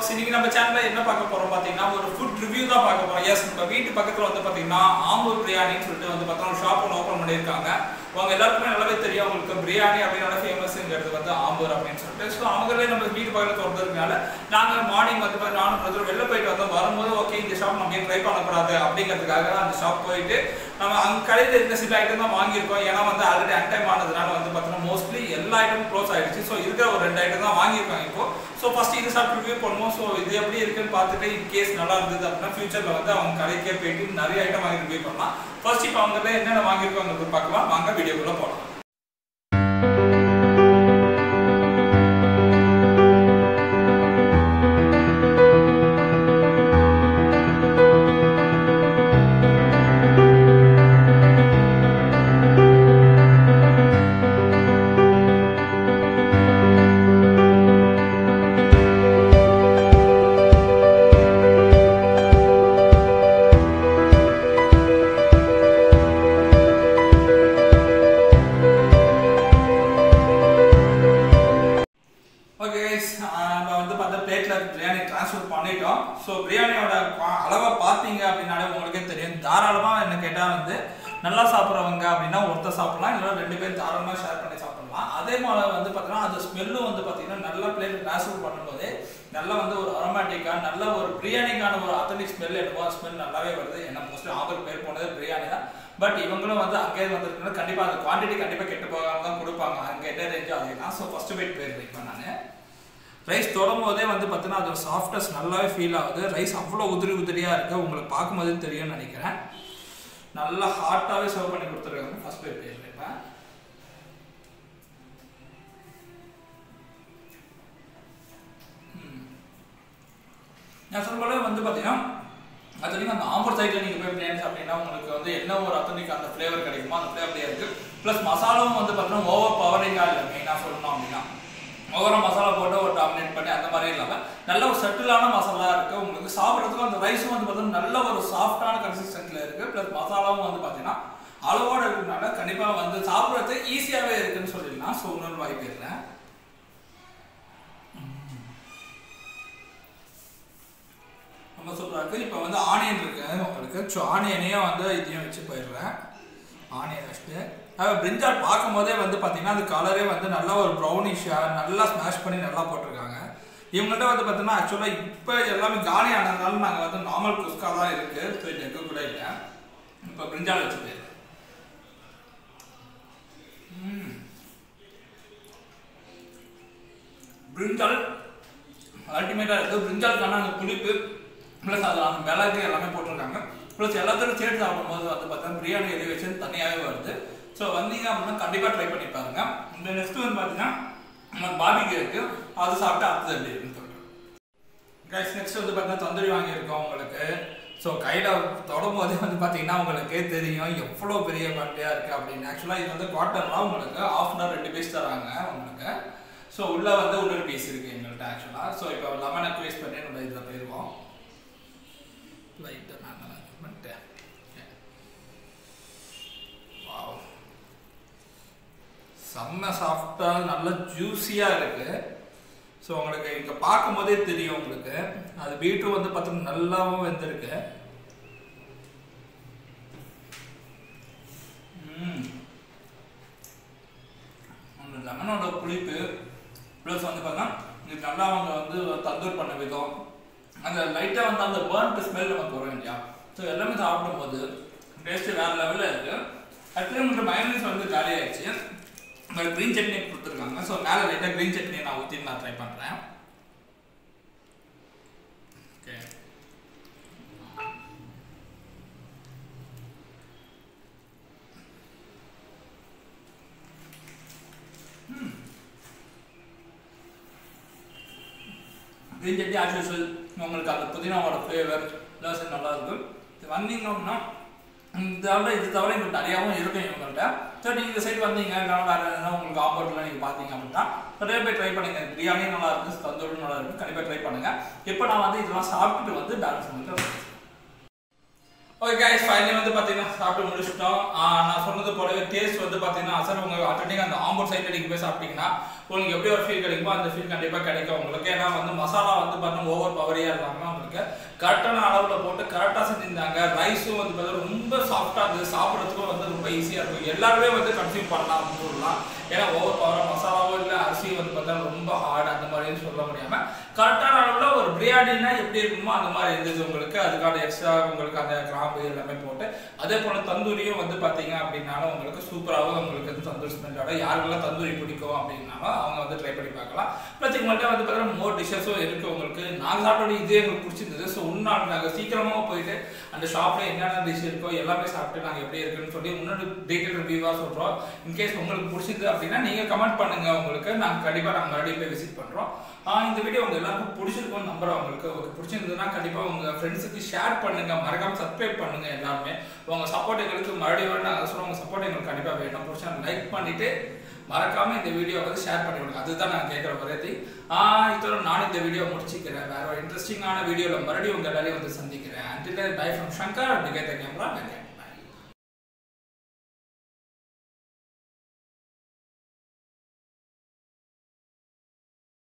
vlogs இன்னைக்கு நம்ம சேனல்ல என்ன பார்க்க போறோம் பாத்தீங்கன்னா ஒரு ஃபுட் ரிவ்யூ தான் பார்க்க போறோம் எஸ் நம்ம வீட்டு பக்கத்துல வந்து பாத்தீங்கன்னா ஆம்பூர் பிரியாணின்னு சொல்லிட்டு வந்து பார்த்தா ஒரு ஷாப் ஒன்று ஓப்பன் பண்ணியிருக்காங்க அவங்க எல்லாருக்குமே நல்லாவே தெரியும் அவங்களுக்கு பிரியாணி அப்படின்னால ஃபேமஸ்ங்கிறது வந்து ஆம்பூர் அப்படின்னு சொல்லிட்டு ஸோ அவங்களே நம்ம வீட்டு பக்கத்தில் திறந்ததுனால நாங்கள் மார்னிங் வந்து பாத்தீங்கன்னா நானும் பிரதர் வெளில போயிட்டு வந்தோம் வரும்போது ஓகே இந்த ஷாப் நம்ம ட்ரை பண்ணக்கூடாது அப்படிங்கிறதுக்காக அந்த ஷாப் போயிட்டு நம்ம அங்க கடையில் இருக்க சில ஐட்டம் தான் வாங்கியிருக்கோம் ஏன்னா வந்து ஆல்ரெடி அன்டைம் ஆனதுனால வந்து பார்த்தீங்கன்னா மோஸ்ட்லி எல்லா ஐட்டமும் க்ளோஸ் ஆயிடுச்சு ஸோ இருக்கிற ஒரு ரெண்டு ஐட்டம் தான் வாங்கியிருக்காங்க இப்போ ஸோ ஃபர்ஸ்ட் இது சாப்பிட்டு ரிவ்யூ பண்ணுவோம் ஸோ இது எப்படி இருக்குன்னு பார்த்துட்டு இன் கேஸ் நல்லா இருந்தது அப்படின்னா ஃபியூச்சரில் வந்து அவங்க கடைக்கே போயிட்டு நிறைய ஐட்டம் வாங்கி ரிவ்யூ பண்ணலாம் ஃபர்ஸ்ட் இப்போ அவங்க என்னென்ன வாங்கியிருக்காங்க பார்க்கலாம் வாங்க வீடியோக்குள்ளே போகலாம் ஓகே கைஸ் நம்ம வந்து பார்த்தா பிளேட்டில் பிரியாணி ட்ரான்ஸ்ஃபர் பண்ணிட்டோம் ஸோ பிரியாணியோட பா- அளவை பார்த்தீங்க அப்படின்னாலே உங்களுக்கே தெரியும் தாராளமாக என்ன கேட்டால் வந்து நல்லா சாப்பிட்றவங்க அப்படின்னா ஒருத்தர் சாப்பிடலாம் இல்லைன்னா ரெண்டு பேர் தாராளமாக ஷேர் பண்ணி சாப்பிடலாம் அதே மாதிரி வந்து பார்த்தீங்கன்னா அந்த ஸ்மெல்லும் வந்து பார்த்தீங்கன்னா நல்லா பிளேட் ட்ரான்ஸ்ஃபர் பண்ணும்போது நல்லா வந்து ஒரு அரோமேட்டிக்காக நல்ல ஒரு பிரியாணிக்கான ஒரு அத்தனிக் ஸ்மெல் என்னமோ ஸ்மெல் நல்லாவே வருது ஏன்னா மோஸ்ட்லி ஆம்பர் பேர் போனது பிரியாணி தான் பட் இவங்களும் வந்து அங்கேயே வந்துருக்கனால கண்டிப்பாக அந்த குவான்டிட்டி கண்டிப்பாக கெட்டு போகாம தான் கொடுப்பாங்க அங்கே என்ன ரேஞ்சோ அதே தான் ஸோ ஃபஸ்ட்டு வெயிட் போய் வைப்பேன் நான் ரைஸ் தொடும் போதே வந்து பார்த்தீங்கன்னா அதோட சாஃப்ட்னஸ் நல்லாவே ஃபீல் ஆகுது ரைஸ் அவ்வளோ உதிரி உதிரியாக இருக்குது உங்களுக்கு பார்க்கும்போதே தெரியும்னு நினைக்கிறேன் நல்லா ஹாட்டாகவே சர்வ் பண்ணி கொடுத்துருக்காங்க ஃபர்ஸ்ட் வெயிட் போய் வைப்பேன் ம். நான் சொல்ல வந்து பார்த்தீங்கன்னா அத்தனைக்கும் அந்த ஆம்பூர் சைடில் நீங்கள் போய் பிரியாணி சாப்பிட்டீங்கன்னா உங்களுக்கு வந்து என்ன ஒரு அத்தனைக்கு அந்த ஃப்ளேவர் கிடைக்குமோ அந்த ஃப்ளேவர்லேயே இருக்குது ப்ளஸ் மசாலாவும் வந்து பார்த்தீங்கன்னா ஓவர் பவரிங்காக இல்லை மெயினாக சொல்லணும் அப்படின்னா ஓவராக மசாலா போட்டு ஒரு டாமினேட் பண்ணி அந்த மாதிரி இல்லாமல் நல்ல ஒரு செட்டிலான மசாலா இருக்குது உங்களுக்கு சாப்பிட்றதுக்கும் அந்த ரைஸும் வந்து பார்த்தீங்கன்னா நல்ல ஒரு சாஃப்டான கன்சிஸ்டன்சியில் இருக்குது ப்ளஸ் மசாலாவும் வந்து பார்த்தீங்கன்னா அளவோட இருக்கிறதுனால கண்டிப்பாக வந்து சாப்பிட்றது ஈஸியாகவே இருக்குன்னு சொல்லிடலாம் ஸோ இன்னொரு வாய்ப்பு இல்லை ரொம்ப சூப்பராக இருக்குது இப்போ வந்து ஆனியன் இருக்கு உங்களுக்கு ஸோ ஆனியனையும் வந்து இதையும் வச்சு போயிடுறேன் ஆனியன் வச்சுட்டு அதாவது பிரிஞ்சால் பார்க்கும் போதே வந்து பார்த்தீங்கன்னா அந்த கலரே வந்து நல்லா ஒரு ப்ரௌனிஷாக நல்லா ஸ்மாஷ் பண்ணி நல்லா போட்டிருக்காங்க இவங்கள்ட்ட வந்து பார்த்தீங்கன்னா ஆக்சுவலாக இப்போ எல்லாமே காலி ஆனதுனால நாங்கள் வந்து நார்மல் குஸ்கா தான் இருக்குது ஸோ எக்கு கூட இல்லை இப்போ பிரிஞ்சால் வச்சு போயிடுறேன் ம். பிரிஞ்சால் அல்டிமேட்டாக இருக்குது பிரிஞ்சாலுக்கான அந்த புளிப்பு ப்ளஸ் அதில் அந்த மிளகு எல்லாமே போட்டிருக்காங்க ப்ளஸ் எல்லாத்தையும் சேர்த்து சாப்பிடும்போது வந்து பார்த்தா பிரியாணி எது வச்சு தனியாகவே வருது ஸோ வந்தீங்க அப்படின்னா கண்டிப்பாக ட்ரை பண்ணி பாருங்க இந்த நெக்ஸ்ட் வந்து பார்த்தீங்கன்னா நம்ம பாபிக்கு இருக்கு அது சாப்பிட்டு அடுத்தது எப்படி இருக்குன்னு சொல்கிறேன் கைஸ் நெக்ஸ்ட் வந்து பார்த்தீங்கன்னா தந்தூரி வாங்கியிருக்கோம் உங்களுக்கு ஸோ கையில் தொடும் போதே வந்து பார்த்தீங்கன்னா உங்களுக்கு தெரியும் எவ்வளோ பெரிய குவான்டிட்டியாக இருக்குது அப்படின்னு ஆக்சுவலாக இது வந்து குவார்ட்டர்லாம் உங்களுக்கு ஆஃப் அன் ஹவர் ரெண்டு பீஸ் தராங்க உங்களுக்கு ஸோ உள்ளே வந்து இன்னொரு பீஸ் இருக்குது எங்கள்கிட்ட ஆக்சுவலாக ஸோ இப்போ லெமனை க்வீஸ் பண்ணி நம்ம இதில் போயிடுவோம் லைட்டாக நான் நல்லா இது பண்ணிட்டேன் வாவ் செம்ம சாஃப்டாக நல்ல ஜூஸியாக இருக்குது ஸோ உங்களுக்கு இங்கே பார்க்கும்போதே தெரியும் உங்களுக்கு அது பீட்ரூட் வந்து பார்த்தீங்கன்னா நல்லாவும் வெந்திருக்கு ம். அந்த லெமனோட புளிப்பு ப்ளஸ் வந்து பார்த்தீங்கன்னா இது நல்லா அவங்க வந்து தந்தூர் பண்ண விதம் அந்த லைட்டாக வந்து அந்த பேர்ன்ட் ஸ்மெல் நமக்கு வரும் இல்லையா ஸோ எல்லாமே சாப்பிடும்போது டேஸ்ட்டு வேறு லெவலில் இருக்குது ஆக்சுவலி உங்களுக்கு மயனீஸ் வந்து காலி ஆயிடுச்சு பட் க்ரீன் சட்னி கொடுத்துருக்காங்க ஸோ மேலே லைட்டாக க்ரீன் சட்னி நான் ஊற்றி நான் ட்ரை பண்ணுறேன் okay green chutney as usual உங்களுக்கு அந்த புதினாவோட ஃப்ளேவர் ப்ளஸ் நல்லா இருக்கும் இது வந்தீங்கன்னா இந்த தவிர இது தவிர எங்களுக்கு நிறையாவும் இருக்கும் இவங்கள்ட்ட ஸோ நீங்கள் இந்த சைடு வந்தீங்க இல்லைனா வேறு எதனா உங்களுக்கு ஆம்பர்ட்டில் நீங்கள் பார்த்தீங்க அப்படின்னா நிறைய பேர் ட்ரை பண்ணுங்க பிரியாணி நல்லா இருக்கு தந்தூரி நல்லா இருக்கு கண்டிப்பாக ட்ரை பண்ணுங்க இப்போ நான் வந்து இதெல்லாம் சாப்பிட்டுட்டு வந்து பேலன்ஸ் பண்ணிட்டு ஓகே கைஸ் ஃபைனலி வந்து பார்த்தீங்கன்னா சாப்பிட்டு முடிச்சிட்டோம் ஆஹ் நான் சொன்னது போலவே டேஸ்ட் வந்து பார்த்தீங்கன்னா அசல் உங்க ஆல்ரெடி அந்த ஆம்பூர் சைட் அடிக்க போய் சாப்பிட்டீங்கன்னா உங்களுக்கு எப்படி ஒரு ஃபீல் கிடைக்குமோ அந்த ஃபீல் கண்டிப்பாக கிடைக்கும் உங்களுக்கு ஏன்னா வந்து மசாலா வந்து பார்த்தீங்கன்னா ஓவர் பவரியாக இல்லாமல் உங்களுக்கு கரெக்டான அளவில் போட்டு கரெக்டாக செஞ்சிருந்தாங்க ரைஸும் வந்து பார்த்தீங்கன்னா ரொம்ப சாஃப்டாக இருந்தது சாப்பிட்றதுக்கும் வந்து ரொம்ப ஈஸியாக இருக்கும் எல்லாருமே வந்து கன்சியூம் பண்ணலாம் அப்படின்னு சொல்லலாம் ஏன்னா ஓவர் பவராக மசாலாவோ இல்லை அரிசியும் வந்து பார்த்தீங்கன்னா ரொம்ப ஹார்ட் அந்த மாதிரின்னு சொல்ல முடியாமல் கரெக்டான அளவில் ஒரு பிரியாணினா எப்படி இருக்குமோ அந்த மாதிரி இருந்தது உங்களுக்கு அதுக்கான எக்ஸ்ட்ரா உங்களுக்கு அந்த கிராம்பு எல்லாமே போட்டு அதே போல தந்தூரியும் வந்து பார்த்தீங்க அப்படின்னாலும் உங்களுக்கு சூப்பராகவும் உங்களுக்கு வந்து தந்தூரி ஸ்மெல்லோட யாருக்கெல்லாம் தந்தூரி பிடிக்கும் அப்படின்னாலும் அவங்க வந்து ட்ரை பண்ணி பார்க்கலாம் ப்ளஸ் உங்கள்கிட்ட வந்து பார்த்தீங்கன்னா மோர் டிஷ்ஷஸும் இருக்குது உங்களுக்கு நாங்கள் சாப்பிட்டோட இதே எங்களுக்கு பிடிச்சிருந்தது ஸோ உன்னாள் நாங்கள் சீக்கிரமாக போயிட்டு அந்த ஷாப்பில் என்னென்ன டிஷ் இருக்கோ எல்லாமே சாப்பிட்டு நாங்கள் எப்படி இருக்குன்னு சொல்லி முன்னாடி டீட்டெயில் ரிவ்யூவாக சொல்கிறோம் இன்கேஸ் உங்களுக்கு பிடிச்சிருந்தது அப்படின்னா நீங்கள் கமெண்ட் பண்ணுங்க உங்களுக்கு நாங்கள் கண்டிப்பாக நாங்கள் மறுபடியும் போய் விசிட் பண்ணுறோம் இந்த வீடியோ உங்க எல்லாருக்கும் பிடிச்சிருக்கும்னு நம்புறேன் உங்களுக்கு உங்களுக்கு பிடிச்சிருந்ததுன்னா கண்டிப்பாக உங்கள் ஃப்ரெண்ட்ஸுக்கு ஷேர் பண்ணுங்க மறக்காம சப்ஸ்கிரைப் பண்ணுங்க எல்லாருமே உங்கள் சப்போர்ட் எங்களுக்கு மறுபடியும் வேணும் அதை சொல்ல உங்கள் சப்போர்ட் எங்களுக்கு கண்டிப்பாக வேணும் பிடிச்சா லைக் பண்ணிட்டு மறக்காம இந்த வீடியோ வந்து ஷேர் பண்ணி விடுங்க அதுதான் நான் கேட்குற ஒரே திங் இதோட நானும் இந்த வீடியோ முடிச்சுக்கிறேன் வேற ஒரு இன்ட்ரெஸ்டிங்கான வீடியோவில் மறுபடியும் உங்கள் எல்லாரையும் வந்து சந்திக்கிறேன் அண்டில் பை ஃப்ரம் சங்கர் அப்படி கேட்ட கேமரா